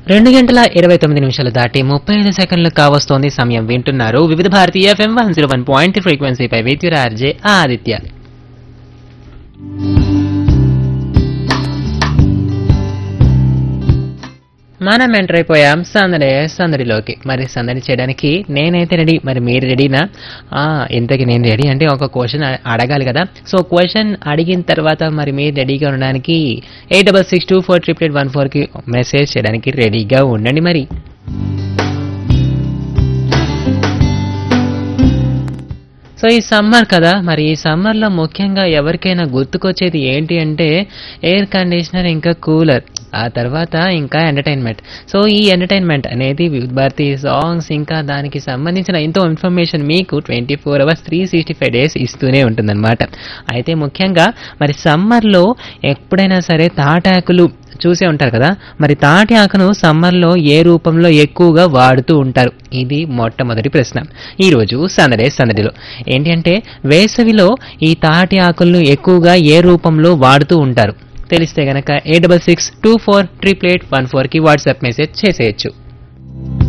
రెండు గంటల ఇరవై తొమ్మిది నిమిషాలు దాటి ముప్పై ఐదు సెకండ్లు కావస్తోంది సమయం వింటున్నారు Vividh Bharati FM one zero one point ఫ్రీక్వెన్సీపై విద్యుత్ ఆర్జే ఆదిత్య మనం ఎంటర్ అయిపోయాం సందడి సందడిలోకి మరి సందడి చేయడానికి నేనైతే రెడీ మరి మీరు రెడీనా ఆ, ఇంతకీ నేను రెడీ అంటే ఒక క్వశ్చన్ అడగాలి కదా సో క్వశ్చన్ అడిగిన తర్వాత మరి మీరు రెడీగా ఉండడానికి eight double six two four triple eight one ఫోర్కి మెసేజ్ చేయడానికి రెడీగా ఉండండి మరి సో ఈ సమ్మర్ కదా మరి ఈ సమ్మర్లో ముఖ్యంగా ఎవరికైనా గుర్తుకొచ్చేది ఏంటి అంటే ఎయిర్ కండిషనర్ ఇంకా కూలర్ ఆ తర్వాత ఇంకా ఎంటర్టైన్మెంట్ సో ఈ ఎంటర్టైన్మెంట్ అనేది వివిధ భారతి సాంగ్స్ ఇంకా దానికి సంబంధించిన ఎంతో ఇన్ఫర్మేషన్ మీకు twenty four hours three sixty five days ఇస్తూనే ఉంటుందన్నమాట అయితే ముఖ్యంగా మరి సమ్మర్లో ఎప్పుడైనా సరే తాటాకులు చూసే ఉంటారు కదా మరి తాటి ఆకును సమ్మర్లో ఏ రూపంలో ఎక్కువగా వాడుతూ ఉంటారు ఇది మొట్టమొదటి ప్రశ్న ఈరోజు సందడే సందడిలో ఏంటి అంటే వేసవిలో ఈ తాటి ఆకులను ఎక్కువగా ఏ రూపంలో వాడుతూ ఉంటారు తెలిస్తే గనక eight double six two four triple eight one ఫోర్కి వాట్సాప్ మెసేజ్ చేసేయచ్చు